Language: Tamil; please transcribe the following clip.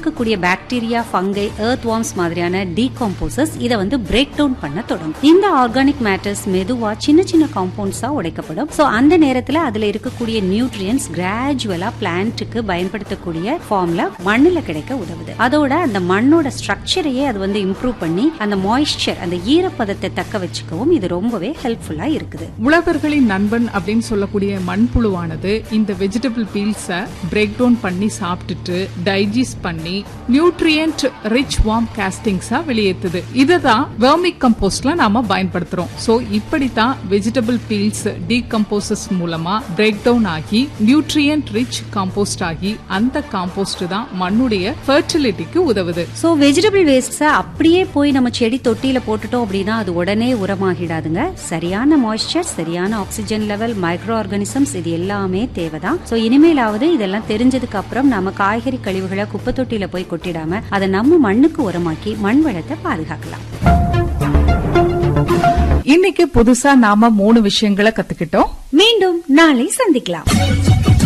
இருக்கக்கூடிய பாக்டீரியா ஃபங்கை எர்த் வார்ம்ஸ் மாதிரியான டீகாம்போசஸ் இதை வந்து பிரேக் டவுன் பண்ண தொடங்கும் இந்த ஆர்கானிக் மேட்டர்ஸ் மெதுவா சின்ன சின்ன காம்பவுண்ட்ஸா உடைக்கப்படும் சோ அந்த நேரத்துல அதுல இருக்கக்கூடிய நியூட்ரியன்ஸ் கிராஜுவலா பிளான்ட்டுக்கு பயன்படுத்தக்கூடிய ஃபார்ம்ல மண்ணுல கிடைக்க உதவுது அதோட அந்த மண்ணோட ஸ்ட்ரக்சரையே அது வந்து இம்ப்ரூவ் பண்ணி அந்த மாய்ஸ்சர் அந்த ஈரப்பதத்தை தக்க வச்சுக்கவும் இது ரொம்பவே ஹெல்ப்ஃபுல்லா இருக்குது உழவர்களின் நண்பன் அப்படின்னு சொல்லக்கூடிய மண்புழுவானது இந்த வெஜிடபிள் பீல்ஸ பிரேக் டவுன் பண்ணி சாப்பிட்டுட்டு டைஜஸ்ட் பண்ணி நியூட்ரியன்ட் ரிச் வார்ம் காஸ்டிங்ஸா வெளியேற்றுது இதுதான் வெர்மிக் கம்போஸ்ட்ல நாம பயன்படுத்துறோம் சோ இப்படித்தான் வெஜிடபிள் பீல்ஸ் டீகம்போசஸ் மூலமா பிரேக் டவுன் ஆகி நியூட்ரியன்ட் ரிச் காம்போஸ்ட் ஆகி அந்த காம்போஸ்ட் தான் மண்ணுடைய ஃபர்டிலிட்டிக்கு உதவுது சோ வெஜிடபிள் வேஸ்ட்ஸ அப்படியே போய் நம்ம செடி தொட்டியில போட்டுட்டோம் அப்படின்னா அது உடனே உரமாகிடாதுங்க சரியான மாய்ஸ்சர் சரியான ஆக்சிஜன் லெவல் மைக்ரோ ஆர்கானிசம்ஸ் இது எல்லாமே தேவைதான் சோ இனிமேலாவது இதெல்லாம் தெரிஞ்சதுக்கு அப்புறம் நம்ம காய்கறி கழிவுகளை குப்பை தொட்டியில போய் கொட்டிடாம அதை நம்ம மண்ணுக்கு உரமாக்கி மண் வளத்தை பாதுகாக்கலாம் இன்னைக்கு புதுசா நாம மூணு விஷயங்களை கத்துக்கிட்டோம் மீண்டும் நாளை சந்திக்கலாம்